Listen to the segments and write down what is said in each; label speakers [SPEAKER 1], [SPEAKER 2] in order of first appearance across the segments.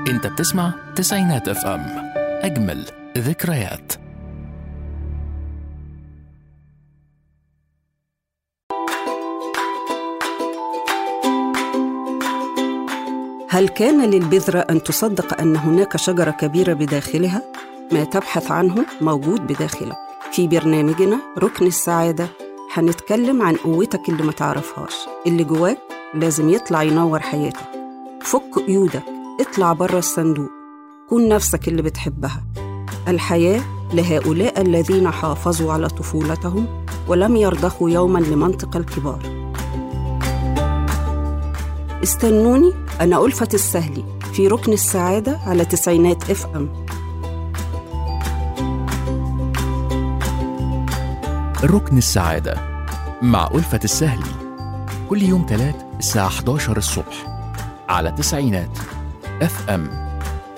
[SPEAKER 1] انت بتسمع تسعينات اف ام اجمل ذكريات
[SPEAKER 2] هل كان للبذرة أن تصدق أن هناك شجرة كبيرة بداخلها؟ ما تبحث عنه موجود بداخلك في برنامجنا ركن السعادة هنتكلم عن قوتك اللي ما تعرفهاش اللي جواك لازم يطلع ينور حياتك فك قيودك اطلع بره الصندوق كون نفسك اللي بتحبها الحياة لهؤلاء الذين حافظوا على طفولتهم ولم يرضخوا يوما لمنطق الكبار استنوني أنا ألفة السهلي في ركن السعادة على تسعينات اف ام
[SPEAKER 1] ركن السعادة مع ألفة السهلي كل يوم تلات الساعة 11 الصبح على تسعينات اف ام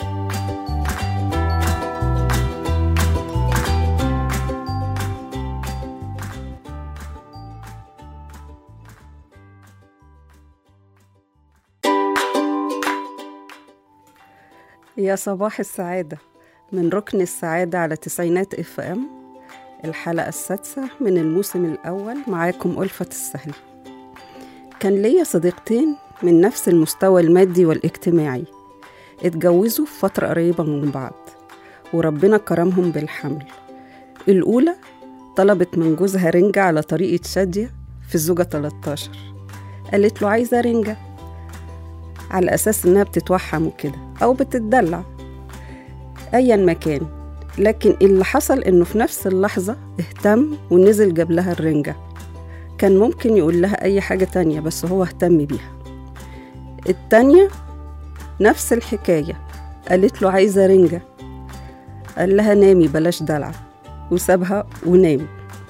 [SPEAKER 2] يا صباح السعادة من ركن السعادة على تسعينات اف ام الحلقة السادسة من الموسم الأول معاكم ألفة السهل كان ليا صديقتين من نفس المستوى المادي والاجتماعي اتجوزوا في فترة قريبة من بعض وربنا كرمهم بالحمل الأولى طلبت من جوزها رنجة على طريقة شادية في الزوجة 13 قالت له عايزة رنجة على أساس إنها بتتوحم وكده أو بتتدلع أيا ما كان لكن اللي حصل إنه في نفس اللحظة اهتم ونزل جاب لها الرنجة كان ممكن يقول لها أي حاجة تانية بس هو اهتم بيها التانية نفس الحكاية قالت له عايزة رنجة قال لها نامي بلاش دلع وسابها ونام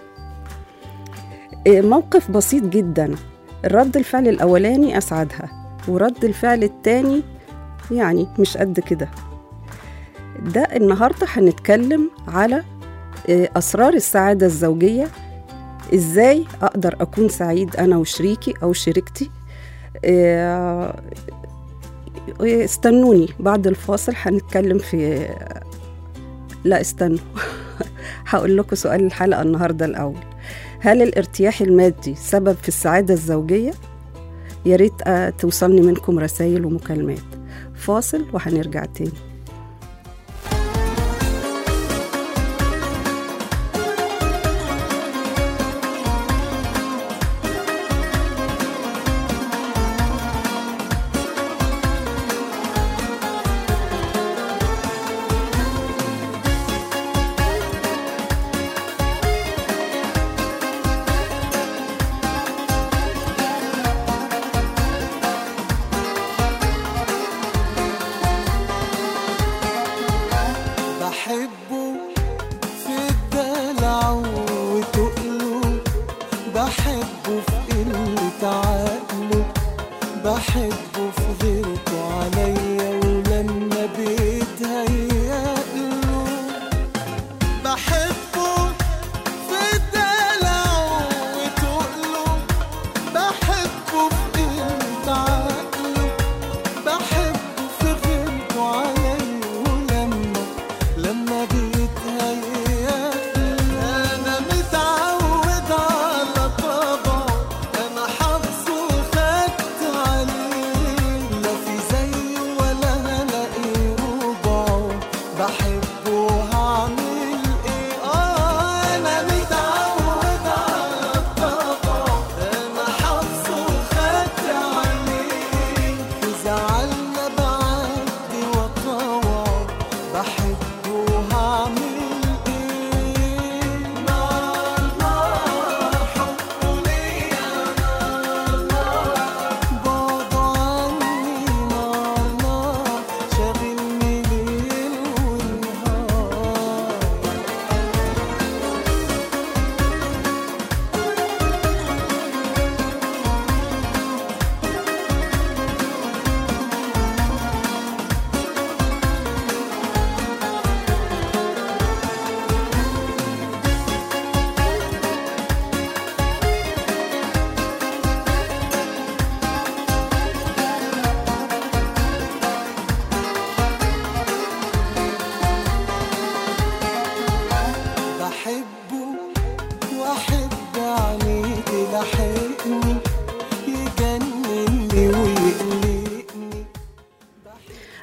[SPEAKER 2] إيه، موقف بسيط جدا الرد الفعل الأولاني أسعدها ورد الفعل التاني يعني مش قد كده ده النهاردة هنتكلم على إيه، أسرار السعادة الزوجية إزاي أقدر أكون سعيد أنا وشريكي أو شريكتي إيه، إيه، استنوني بعد الفاصل هنتكلم في لا استنوا هقول لكم سؤال الحلقة النهاردة الأول هل الارتياح المادي سبب في السعادة الزوجية؟ يا ريت آه، توصلني منكم رسائل ومكالمات فاصل وهنرجع تاني
[SPEAKER 3] بحبه في الدلع وتقله بحبه في قلة عقله بحبه في غيرته عليا ولما بيتهيأله بحبه في الدلع وتقله بحبه في قلة عقله بحبه في غيرته عليا ولما لما بيتهيأ أنا متعود على طبعه أنا حافظه وخدت عليه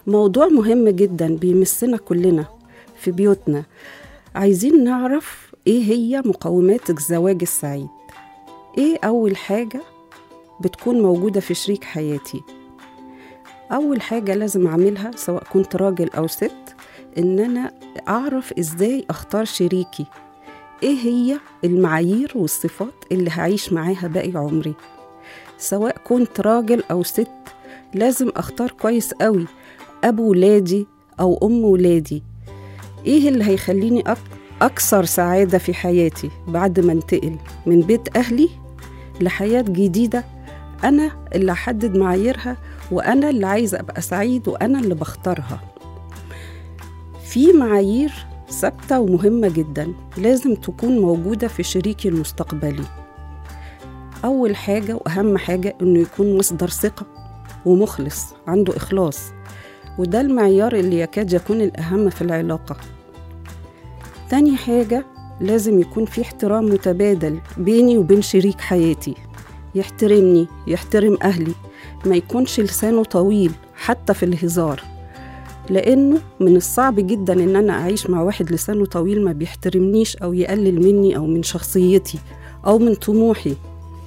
[SPEAKER 2] موضوع مهم جدا بيمسنا كلنا في بيوتنا عايزين نعرف ايه هي مقومات الزواج السعيد ايه اول حاجة بتكون موجودة في شريك حياتي اول حاجة لازم اعملها سواء كنت راجل او ست ان انا اعرف ازاي اختار شريكي ايه هي المعايير والصفات اللي هعيش معاها باقي عمري سواء كنت راجل او ست لازم اختار كويس قوي ابو ولادي او ام ولادي ايه اللي هيخليني أك... اكثر سعاده في حياتي بعد ما انتقل من بيت اهلي لحياه جديده انا اللي هحدد معاييرها وانا اللي عايزه ابقى سعيد وانا اللي بختارها في معايير ثابته ومهمه جدا لازم تكون موجوده في شريكي المستقبلي اول حاجه واهم حاجه انه يكون مصدر ثقه ومخلص عنده اخلاص وده المعيار اللي يكاد يكون الاهم في العلاقه تاني حاجه لازم يكون في احترام متبادل بيني وبين شريك حياتي يحترمني يحترم اهلي ما يكونش لسانه طويل حتى في الهزار لانه من الصعب جدا ان انا اعيش مع واحد لسانه طويل ما بيحترمنيش او يقلل مني او من شخصيتي او من طموحي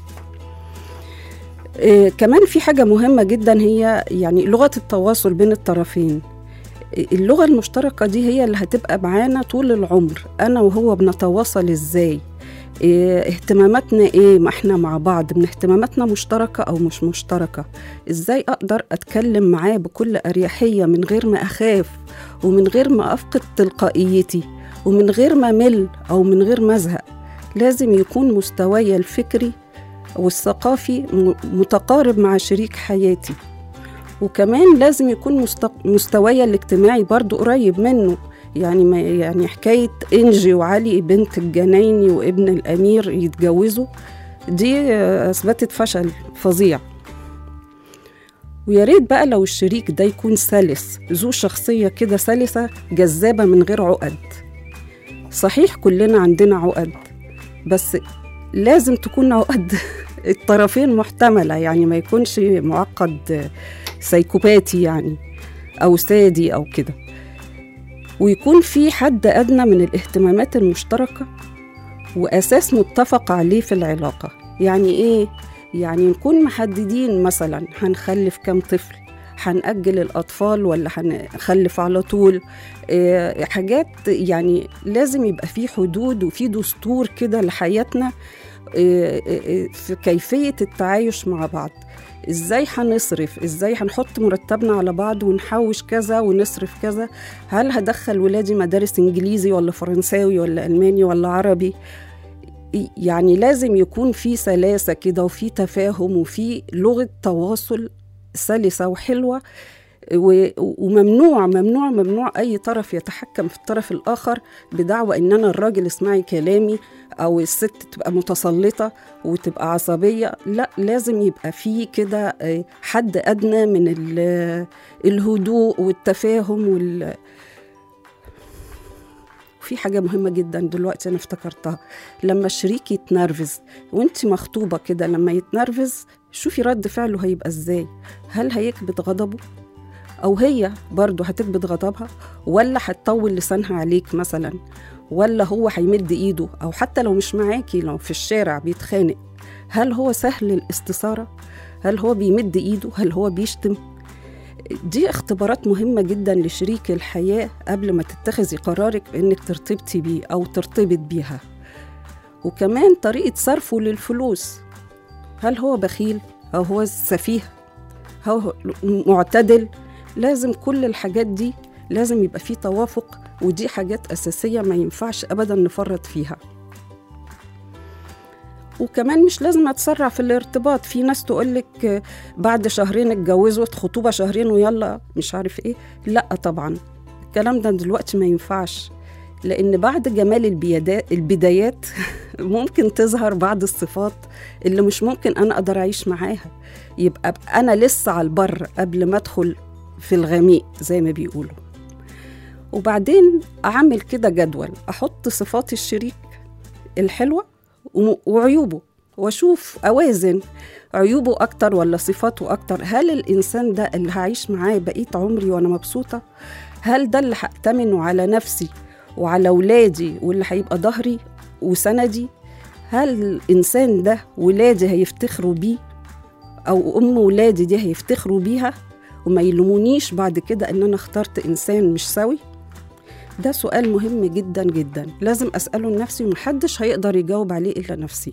[SPEAKER 2] إيه كمان في حاجة مهمة جدا هي يعني لغة التواصل بين الطرفين اللغة المشتركة دي هي اللي هتبقى معانا طول العمر أنا وهو بنتواصل إزاي إيه اهتماماتنا ايه ما احنا مع بعض من اهتماماتنا مشتركة او مش مشتركة ازاي اقدر اتكلم معاه بكل اريحية من غير ما اخاف ومن غير ما افقد تلقائيتي ومن غير ما مل او من غير ما ازهق لازم يكون مستواي الفكري والثقافي متقارب مع شريك حياتي وكمان لازم يكون مستواي الاجتماعي برضو قريب منه يعني ما يعني حكاية إنجي وعلي بنت الجنايني وابن الأمير يتجوزوا دي أثبتت فشل فظيع ويا ريت بقى لو الشريك ده يكون سلس ذو شخصية كده سلسة جذابة من غير عقد صحيح كلنا عندنا عقد بس لازم تكون عقد الطرفين محتملة يعني ما يكونش معقد سيكوباتي يعني أو سادي أو كده ويكون في حد أدنى من الاهتمامات المشتركة وأساس متفق عليه في العلاقة يعني إيه؟ يعني نكون محددين مثلا هنخلف كم طفل هنأجل الأطفال ولا هنخلف على طول إيه حاجات يعني لازم يبقى في حدود وفي دستور كده لحياتنا إيه إيه في كيفية التعايش مع بعض ازاي هنصرف ازاي هنحط مرتبنا على بعض ونحوش كذا ونصرف كذا هل هدخل ولادي مدارس انجليزي ولا فرنساوي ولا الماني ولا عربي يعني لازم يكون في سلاسة كده وفي تفاهم وفي لغة تواصل سلسة وحلوة وممنوع ممنوع ممنوع أي طرف يتحكم في الطرف الآخر بدعوى إن أنا الراجل اسمعي كلامي أو الست تبقى متسلطة وتبقى عصبية لا لازم يبقى في كده حد أدنى من الهدوء والتفاهم وال في حاجة مهمة جدا دلوقتي أنا افتكرتها لما الشريك يتنرفز وانت مخطوبة كده لما يتنرفز شوفي رد فعله هيبقى ازاي هل هيكبت غضبه أو هي برضه هتكبت غضبها ولا هتطول لسانها عليك مثلا ولا هو هيمد إيده أو حتى لو مش معاكي لو في الشارع بيتخانق هل هو سهل الاستثارة؟ هل هو بيمد إيده؟ هل هو بيشتم؟ دي اختبارات مهمة جدا لشريك الحياة قبل ما تتخذي قرارك بإنك ترتبطي بيه أو ترتبط بيها وكمان طريقة صرفه للفلوس هل هو بخيل أو هو سفيه أو معتدل لازم كل الحاجات دي لازم يبقى فيه توافق ودي حاجات أساسية ما ينفعش أبدا نفرط فيها وكمان مش لازم اتسرع في الارتباط في ناس تقولك بعد شهرين اتجوزوا خطوبة شهرين ويلا مش عارف ايه لا طبعا الكلام ده دلوقتي ما ينفعش لأن بعد جمال البدايات ممكن تظهر بعض الصفات اللي مش ممكن أنا أقدر أعيش معاها يبقى أنا لسه على البر قبل ما أدخل في الغميق زي ما بيقولوا وبعدين أعمل كده جدول أحط صفات الشريك الحلوة وعيوبه واشوف اوازن عيوبه اكتر ولا صفاته اكتر هل الانسان ده اللي هعيش معاه بقيه عمري وانا مبسوطه هل ده اللي هأتمنه على نفسي وعلى ولادي واللي هيبقى ظهري وسندي هل الإنسان ده ولادي هيفتخروا بيه أو أم ولادي دي هيفتخروا بيها وما يلومونيش بعد كده إن أنا اخترت إنسان مش سوي ده سؤال مهم جدا جدا لازم أسأله لنفسي ومحدش هيقدر يجاوب عليه إلا نفسي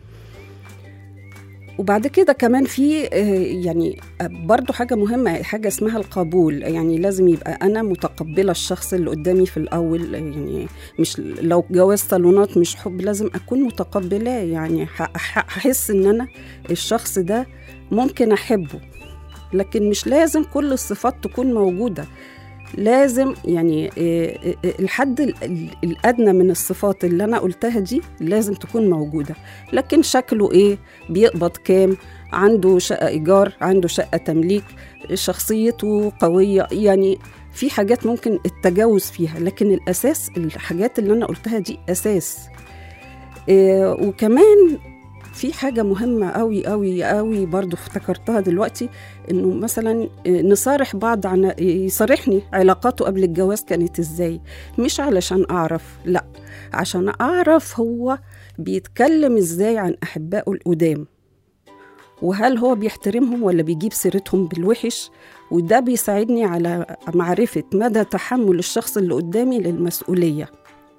[SPEAKER 2] وبعد كده كمان في آه، يعني آه، برضو حاجة مهمة حاجة اسمها القبول يعني لازم يبقى أنا متقبلة الشخص اللي قدامي في الأول آه، يعني مش لو جواز صالونات مش حب لازم أكون متقبلاه يعني ه- ه- هحس إن أنا الشخص ده ممكن أحبه لكن مش لازم كل الصفات تكون موجودة لازم يعني آه، آه، آه، الحد ال- ال- الأدنى من الصفات اللي أنا قلتها دي لازم تكون موجودة لكن شكله إيه بيقبض كام عنده شقة إيجار عنده شقة تمليك شخصيته قوية يعني في حاجات ممكن التجاوز فيها لكن الأساس الحاجات اللي أنا قلتها دي أساس إيه وكمان في حاجة مهمة أوي أوي أوي برضو افتكرتها دلوقتي إنه مثلا إيه، نصارح بعض عن يصارحني علاقاته قبل الجواز كانت إزاي مش علشان أعرف لأ عشان أعرف هو بيتكلم إزاي عن أحبائه القدام وهل هو بيحترمهم ولا بيجيب سيرتهم بالوحش وده بيساعدني على معرفة مدى تحمل الشخص اللي قدامي للمسؤولية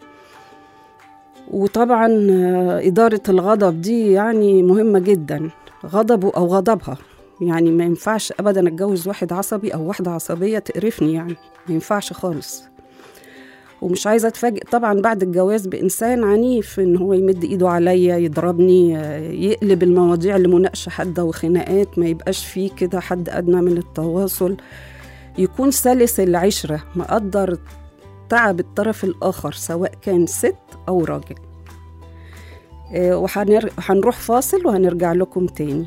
[SPEAKER 2] وطبعا آه، إدارة الغضب دي يعني مهمة جدا غضبه أو غضبها يعني ما ينفعش أبدا أتجوز واحد عصبي أو واحدة عصبية تقرفني يعني ما ينفعش خالص ومش عايزة أتفاجئ طبعا بعد الجواز بإنسان عنيف إن هو يمد إيده عليا يضربني آه، يقلب المواضيع لمناقشة حادة وخناقات ما يبقاش فيه كده حد أدنى من التواصل يكون سلس العشرة مقدر تعب الطرف الآخر سواء كان ست أو راجل آه، وهنر- هنروح فاصل وهنرجع لكم تاني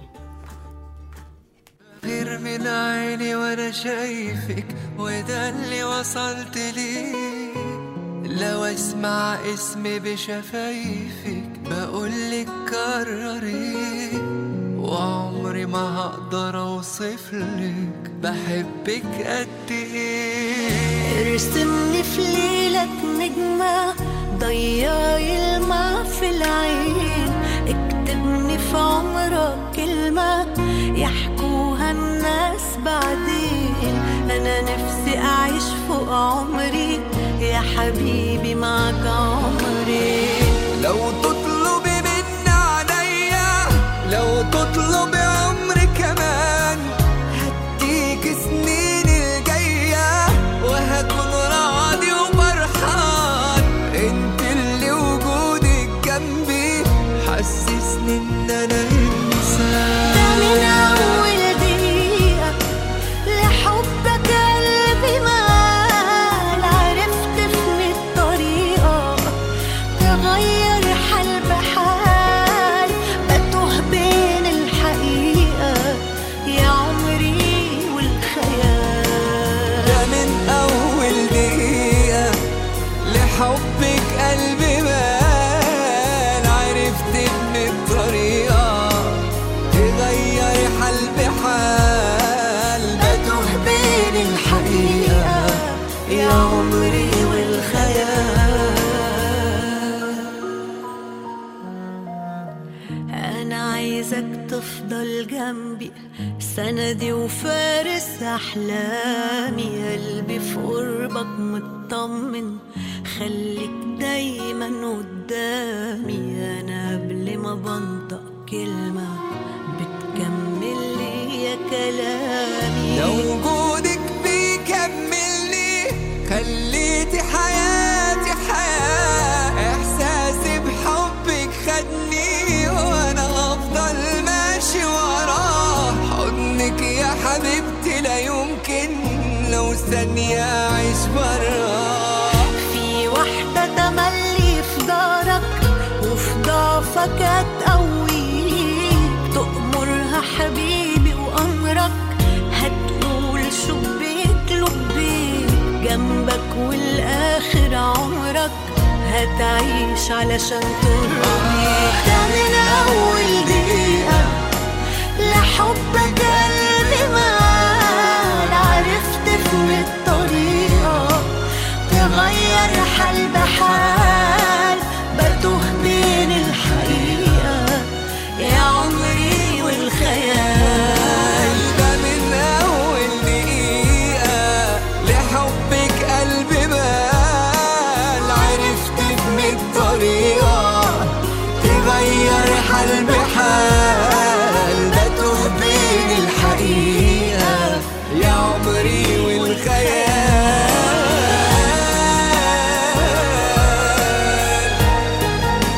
[SPEAKER 3] غير من عيني وانا شايفك وده اللي وصلت ليه لو اسمع اسمي بشفايفك بقولك كرري وعمري ما هقدر اوصفلك بحبك قد ايه
[SPEAKER 4] ارسمني في ليلة نجمة ضيعي الماء في العين اكتبني في عمرك كلمة يحكوها الناس بعدين أنا نفسي أعيش فوق عمري يا حبيبي معك عمري
[SPEAKER 3] لو تطلبي مني عليا لو تطلبي عمري كمان هديك سنين الجاية وهكون راضي وفرحان انت اللي وجودك جنبي حسسني ان انا انسان
[SPEAKER 4] ده من أول دقيقة لحبك قلبي مال عرفت في الطريقة تغير حال بحال بتوه بين الحقيقة يا عمري والخيال
[SPEAKER 3] ده من أول دقيقة لحبك قلبي بان عرفت إن الطريقة تغير حال بحال
[SPEAKER 4] بتوه بين الحقيقة يا عمري والخيال أنا عايزك تفضل جنبي سندي وفارس أحلامي قلبي في قربك مطمن خليك دايما قدامي أنا قبل ما بنطق كلمة بتكمل لي يا كلامي
[SPEAKER 3] لو وجودك بيكملني خليتي حياتي حياة إحساسي بحبك خدني وأنا هفضل ماشي وراه حضنك يا حبيبتي لا يمكن لو ثانية أعيش براه
[SPEAKER 4] في واحدة تملي في دارك وفي ضعفك هتقويك تأمرها حبيبي وأمرك هتقول شبيك لبيك جنبك والآخر عمرك هتعيش علشان ترضيك ده من أول دقيقة لحبك قلبي مال عرفت في الطريقة تغير حال بحال بتوه بين الحقيقة يا عمري والخيال
[SPEAKER 3] ده من أول دقيقة لحبك قلبي بال عرفت بمية طريقة تغير حال بحال بتوه بين الحقيقة يا عمري والخيال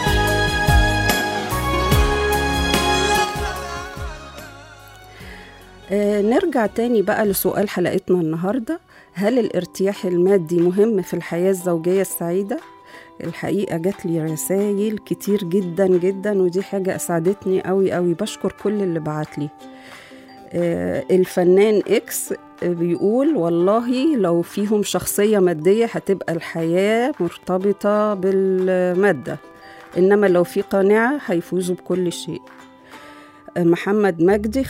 [SPEAKER 2] آه، نرجع تاني بقى لسؤال حلقتنا النهاردة هل الارتياح المادي مهم في الحياة الزوجية السعيدة؟ الحقيقة جات لي رسائل كتير جدا جدا ودي حاجة أسعدتني قوي قوي بشكر كل اللي بعت لي آه، الفنان إكس بيقول والله لو فيهم شخصية مادية هتبقى الحياة مرتبطة بالمادة إنما لو في قناعة هيفوزوا بكل شيء محمد مجدي 75%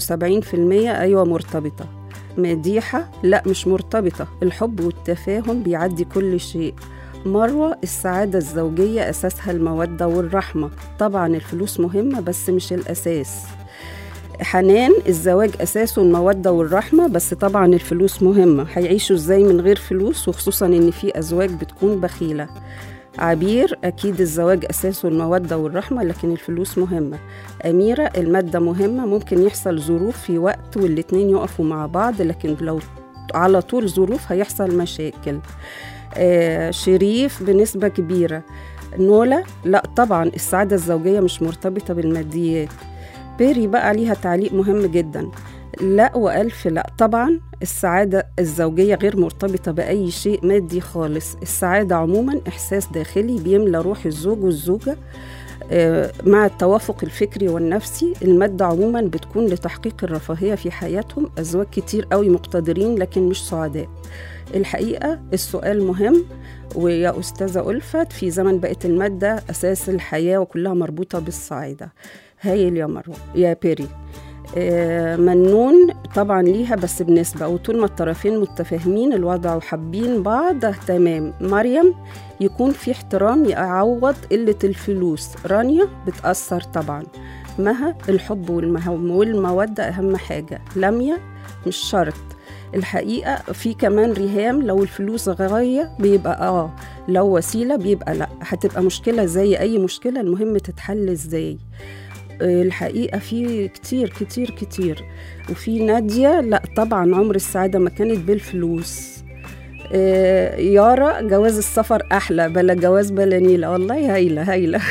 [SPEAKER 2] أيوة مرتبطة مديحة لا مش مرتبطة الحب والتفاهم بيعدي كل شيء مروة السعادة الزوجية أساسها المودة والرحمة طبعا الفلوس مهمة بس مش الأساس حنان الزواج أساسه المودة والرحمة بس طبعا الفلوس مهمة هيعيشوا إزاي من غير فلوس وخصوصا إن في أزواج بتكون بخيلة عبير أكيد الزواج أساسه المودة والرحمة لكن الفلوس مهمة أميرة المادة مهمة ممكن يحصل ظروف في وقت والاتنين يقفوا مع بعض لكن لو على طول ظروف هيحصل مشاكل آه شريف بنسبة كبيرة نولا لا طبعا السعادة الزوجية مش مرتبطة بالماديات بيري بقى ليها تعليق مهم جدا لا وألف لا طبعا السعادة الزوجية غير مرتبطة بأي شيء مادي خالص السعادة عموما إحساس داخلي بيملى روح الزوج والزوجة آه، مع التوافق الفكري والنفسي المادة عموما بتكون لتحقيق الرفاهية في حياتهم أزواج كتير قوي مقتدرين لكن مش سعداء الحقيقة السؤال مهم ويا أستاذة ألفت في زمن بقت المادة أساس الحياة وكلها مربوطة بالسعادة هايل يا مروة يا بيري آه، منون طبعا ليها بس بنسبة وطول ما الطرفين متفاهمين الوضع وحابين بعض تمام مريم يكون في احترام يعوض قلة الفلوس رانيا بتأثر طبعا مها الحب والمه- والمودة أهم حاجة لميا مش شرط الحقيقة في كمان ريهام لو الفلوس غاية بيبقى اه لو وسيلة بيبقى لا هتبقى مشكلة زي أي مشكلة المهم تتحل ازاي الحقيقة في كتير كتير كتير وفي نادية لا طبعا عمر السعادة ما كانت بالفلوس آه، يارا جواز السفر أحلى بلا جواز بلا نيلة والله هايلة هايلة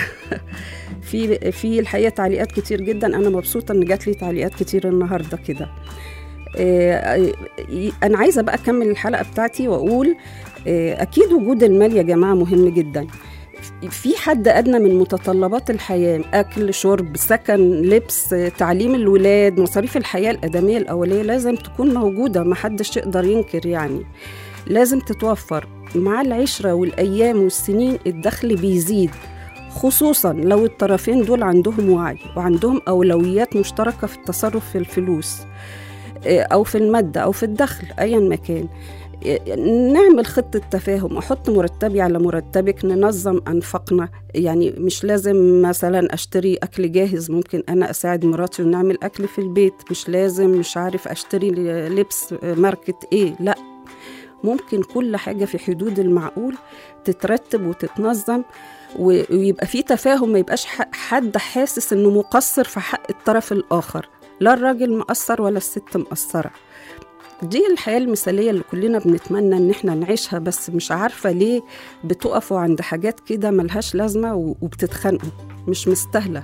[SPEAKER 2] في في الحقيقة تعليقات كتير جدا أنا مبسوطة إن جات لي تعليقات كتير النهاردة كده آه، أنا عايزة بقى أكمل الحلقة بتاعتي وأقول آه، أكيد وجود المال يا جماعة مهم جدا في حد أدنى من متطلبات الحياة أكل شرب سكن لبس تعليم الولاد مصاريف الحياة الآدمية الأولية لازم تكون موجودة محدش يقدر ينكر يعني لازم تتوفر مع العشرة والأيام والسنين الدخل بيزيد خصوصا لو الطرفين دول عندهم وعي وعندهم أولويات مشتركة في التصرف في الفلوس إيه، أو في المادة أو في الدخل أيا ما كان إيه، نعمل خطة تفاهم أحط مرتبي على مرتبك ننظم أنفقنا يعني مش لازم مثلا أشتري أكل جاهز ممكن أنا أساعد مراتي ونعمل أكل في البيت مش لازم مش عارف أشتري لبس ماركة إيه لأ ممكن كل حاجة في حدود المعقول تترتب وتتنظم و- ويبقى في تفاهم ما يبقاش ح- حد حاسس انه مقصر في حق الطرف الاخر لا الراجل مقصر ولا الست مقصره دي الحياة المثالية اللي كلنا بنتمنى ان احنا نعيشها بس مش عارفة ليه بتقفوا عند حاجات كده ملهاش لازمة و- وبتتخانقوا مش مستاهلة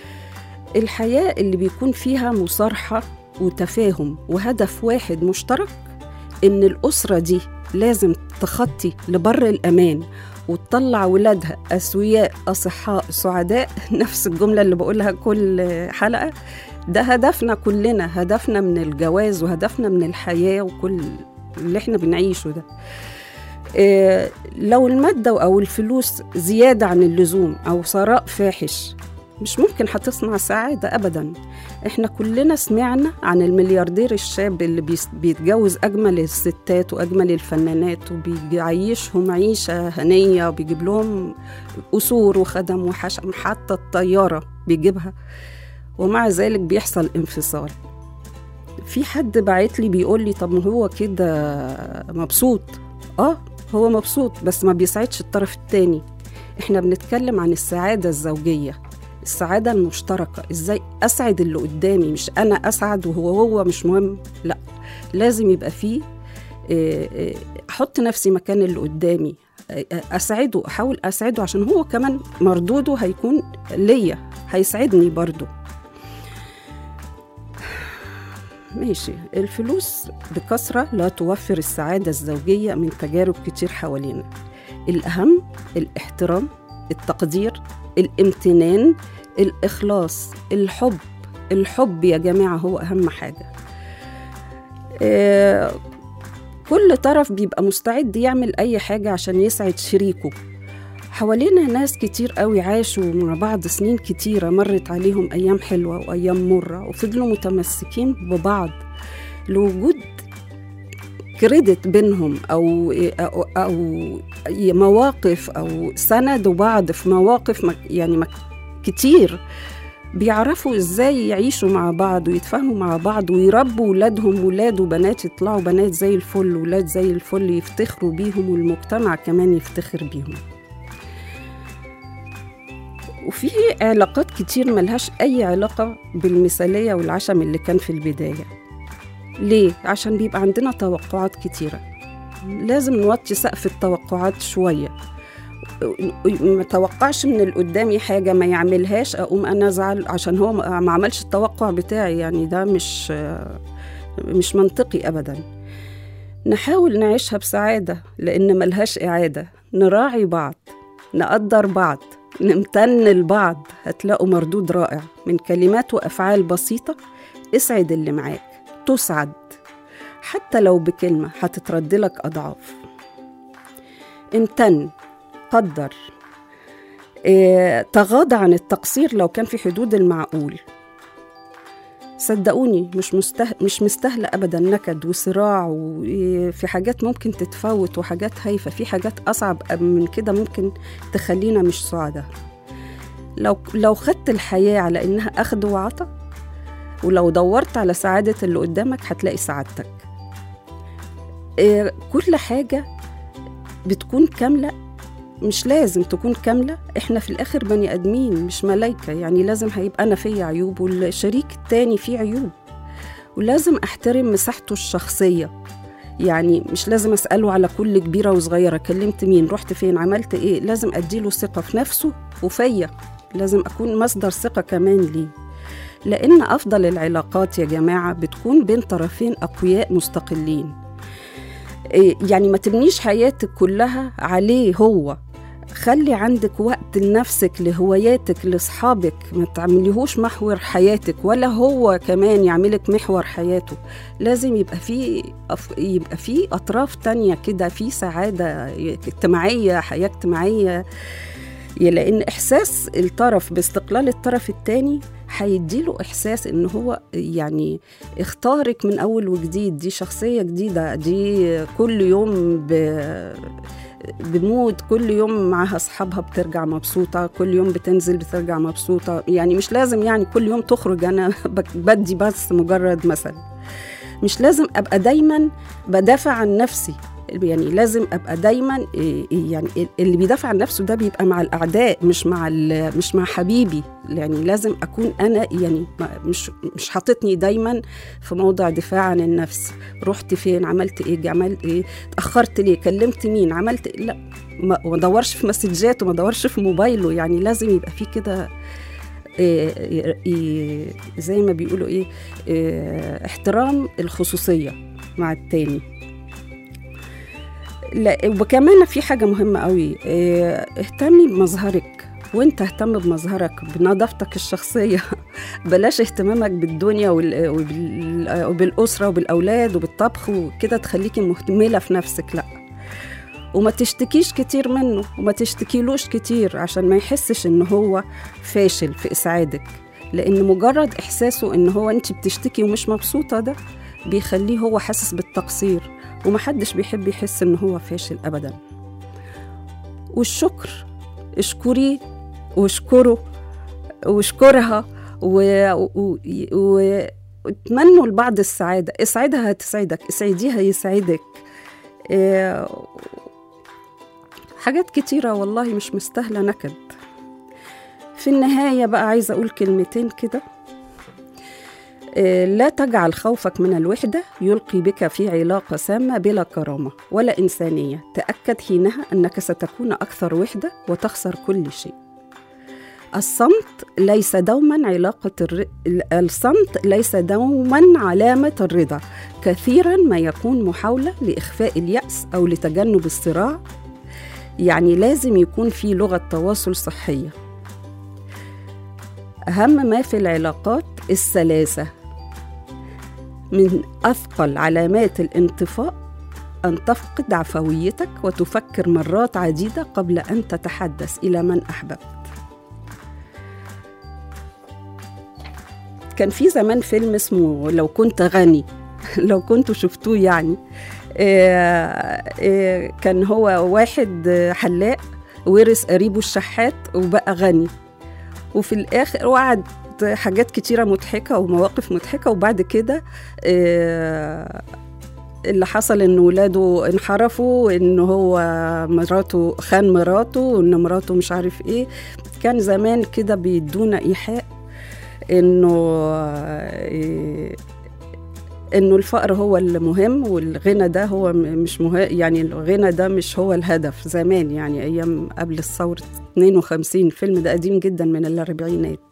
[SPEAKER 2] الحياة اللي بيكون فيها مصارحة وتفاهم وهدف واحد مشترك إن الأسرة دي لازم تخطي لبر الأمان وتطلع ولادها أسوياء أصحاء سعداء نفس الجملة اللي بقولها كل حلقة ده هدفنا كلنا هدفنا من الجواز وهدفنا من الحياة وكل اللي احنا بنعيشه ده آه، لو المادة أو الفلوس زيادة عن اللزوم أو ثراء فاحش مش ممكن هتصنع سعادة أبدا احنا كلنا سمعنا عن الملياردير الشاب اللي بيس- بيتجوز أجمل الستات وأجمل الفنانات وبيعيشهم عيشة هنية وبيجيب لهم قصور وخدم وحشم حتى الطيارة بيجيبها ومع ذلك بيحصل انفصال في حد بعت لي بيقول لي طب ما هو كده مبسوط اه هو مبسوط بس ما بيسعدش الطرف التاني احنا بنتكلم عن السعادة الزوجية السعادة المشتركة ازاي اسعد اللي قدامي مش انا اسعد وهو هو مش مهم لا لازم يبقى فيه آه، آه، احط نفسي مكان اللي قدامي آه، آه، اسعده احاول اسعده عشان هو كمان مردوده هيكون ليا هيسعدني برضو ماشي الفلوس بكثرة لا توفر السعادة الزوجية من تجارب كتير حوالينا الأهم الاحترام التقدير الامتنان الإخلاص الحب الحب يا جماعة هو أهم حاجة آه، كل طرف بيبقى مستعد يعمل أي حاجة عشان يسعد شريكه حوالينا ناس كتير قوي عاشوا مع بعض سنين كتيرة مرت عليهم أيام حلوة وأيام مرة وفضلوا متمسكين ببعض لوجود كريدت بينهم أو أو, أو مواقف أو سندوا بعض في مواقف ما- يعني ما كتير بيعرفوا ازاي يعيشوا مع بعض ويتفاهموا مع بعض ويربوا ولادهم ولاد وبنات يطلعوا بنات زي الفل ولاد زي الفل يفتخروا بيهم والمجتمع كمان يفتخر بيهم وفي علاقات كتير ملهاش أي علاقة بالمثالية والعشم اللي كان في البداية ليه؟ عشان بيبقى عندنا توقعات كتيرة لازم نوطي سقف التوقعات شوية ما توقعش من اللي قدامي حاجة ما يعملهاش أقوم أنا أزعل عشان هو ما ما عملش التوقع بتاعي يعني ده مش مش منطقي أبدا نحاول نعيشها بسعادة لأن ملهاش إعادة نراعي بعض نقدر بعض نمتن لبعض هتلاقوا مردود رائع من كلمات وأفعال بسيطة اسعد اللي معاك تسعد حتى لو بكلمة هتترد لك أضعاف امتن قدر إيه، تغاضى عن التقصير لو كان في حدود المعقول صدقوني مش مسته... مش مستاهلة أبدا نكد وصراع وفي حاجات ممكن تتفوت وحاجات هايفة في حاجات أصعب من كده ممكن تخلينا مش سعداء لو لو خدت الحياة على إنها أخذ وعطا ولو دورت على سعادة اللي قدامك هتلاقي سعادتك إيه، كل حاجة بتكون كاملة مش لازم تكون كاملة احنا في الآخر بني آدمين مش ملايكة يعني لازم هيبقى أنا فيا عيوب والشريك التاني فيه عيوب ولازم أحترم مساحته الشخصية يعني مش لازم أسأله على كل كبيرة وصغيرة كلمت مين رحت فين عملت إيه لازم أديله ثقة في نفسه وفيا لازم أكون مصدر ثقة كمان ليه لأن أفضل العلاقات يا جماعة بتكون بين طرفين أقوياء مستقلين إيه، يعني ما تبنيش حياتك كلها عليه هو خلي عندك وقت لنفسك لهواياتك لاصحابك ما تعمليهوش محور حياتك ولا هو كمان يعملك محور حياته لازم يبقى في أف... يبقى في اطراف تانية كده في سعاده اجتماعيه حياه اجتماعيه لان احساس الطرف باستقلال الطرف التاني هيديله احساس ان هو يعني اختارك من اول وجديد دي شخصيه جديده دي كل يوم ب... بمود كل يوم معاها اصحابها بترجع مبسوطه كل يوم بتنزل بترجع مبسوطه يعني مش لازم يعني كل يوم تخرج انا بك- بدي بس مجرد مثل مش لازم ابقى دايما بدافع عن نفسي يعني لازم ابقى دايما إيه، يعني اللي بيدافع عن نفسه ده بيبقى مع الاعداء مش مع ال- مش مع حبيبي يعني لازم اكون انا يعني ما- مش مش حاططني دايما في موضع دفاع عن النفس رحت فين عملت ايه عملت ايه اتاخرت ليه كلمت مين عملت إيه؟ لا ما ما ادورش في مسجاته ما ادورش في موبايله يعني لازم يبقى في كده إيه إيه زي ما بيقولوا ايه, إيه احترام الخصوصيه مع التاني لا وكمان في حاجه مهمه قوي إيه اهتمي بمظهرك وانت اهتم بمظهرك بنظافتك الشخصيه بلاش اهتمامك بالدنيا وال- وبال- وبالاسره وبالاولاد وبالطبخ وكده تخليكي مهمله في نفسك لا وما تشتكيش كتير منه وما تشتكيلوش كتير عشان ما يحسش ان هو فاشل في اسعادك لان مجرد احساسه ان هو انت بتشتكي ومش مبسوطه ده بيخليه هو حاسس بالتقصير ومحدش بيحب يحس ان هو فاشل ابدا والشكر اشكريه واشكره واشكرها و... و... و... وتمنوا لبعض السعادة اسعدها هتسعدك اسعديها يسعدك إيه، حاجات كتيرة والله مش مستاهلة نكد في النهاية بقى عايزة أقول كلمتين كده إيه، لا تجعل خوفك من الوحدة يلقي بك في علاقة سامة بلا كرامة ولا إنسانية تأكد حينها أنك ستكون أكثر وحدة وتخسر كل شيء الصمت ليس دوما علاقة الر... الصمت ليس دوما علامة الرضا كثيرا ما يكون محاولة لإخفاء اليأس أو لتجنب الصراع يعني لازم يكون في لغة تواصل صحية أهم ما في العلاقات السلاسة من أثقل علامات الانطفاء أن تفقد عفويتك وتفكر مرات عديدة قبل أن تتحدث إلى من أحببت كان في زمان فيلم اسمه لو كنت غني لو كنتوا شفتوه يعني آه، آه، كان هو واحد آه، حلاق ورث قريبه الشحات وبقى غني وفي الآخر وقعد حاجات كتيرة مضحكة ومواقف مضحكة وبعد كده آه، اللي حصل ان ولاده انحرفوا ان هو مراته خان مراته وان مراته مش عارف ايه كان زمان كده بيدونا ايحاء انه إيه انه الفقر هو المهم والغنى ده هو م- مش مهم يعني الغنى ده مش هو الهدف زمان يعني ايام قبل الثوره 52 الفيلم ده قديم جدا من الاربعينات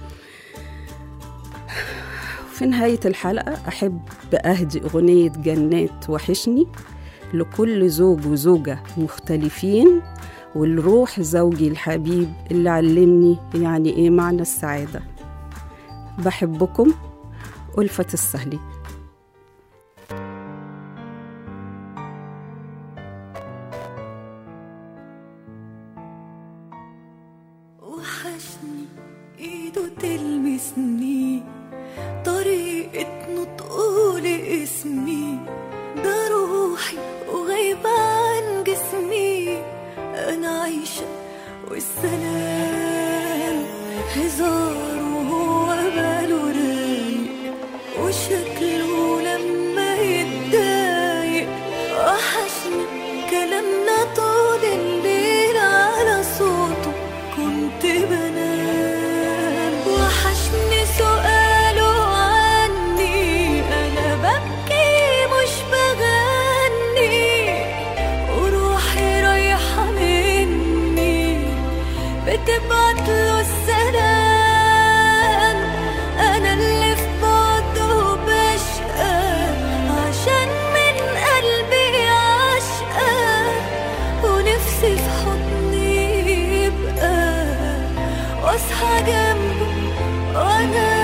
[SPEAKER 2] في نهاية الحلقة أحب أهدي أغنية جنات وحشني لكل زوج وزوجة مختلفين والروح زوجي الحبيب اللي علمني يعني إيه معنى السعادة بحبكم ألفة السهلي
[SPEAKER 4] وحشني ايده تلمسني طريقة نطقه لاسمي ده روحي وغايبة عن جسمي انا عايشة والسلام هزار وهو باله رايق وشكله لما يتضايق وحشني كلامنا طول الليل على صوته كنت بنام وحشني سؤاله عني انا ببكي مش بغني وروحي رايحة مني بتبعت له السلام انا اللي في بعده بشقى عشان من قلبي عشقى ونفسي في حضني يبقى واصحى جنبه وانا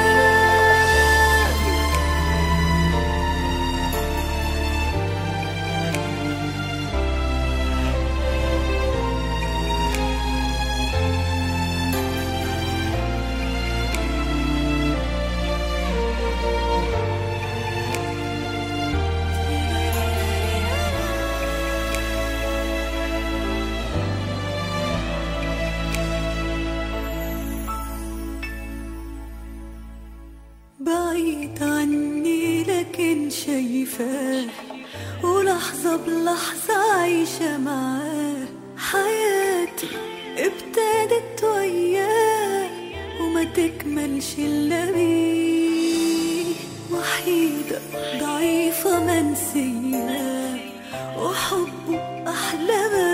[SPEAKER 4] بعيد عني لكن شايفاه ولحظة بلحظة عايشة معاه حياتي ابتدت وياه وما تكملش إلا بيه وحيدة ضعيفة منسية وحبه أحلى ما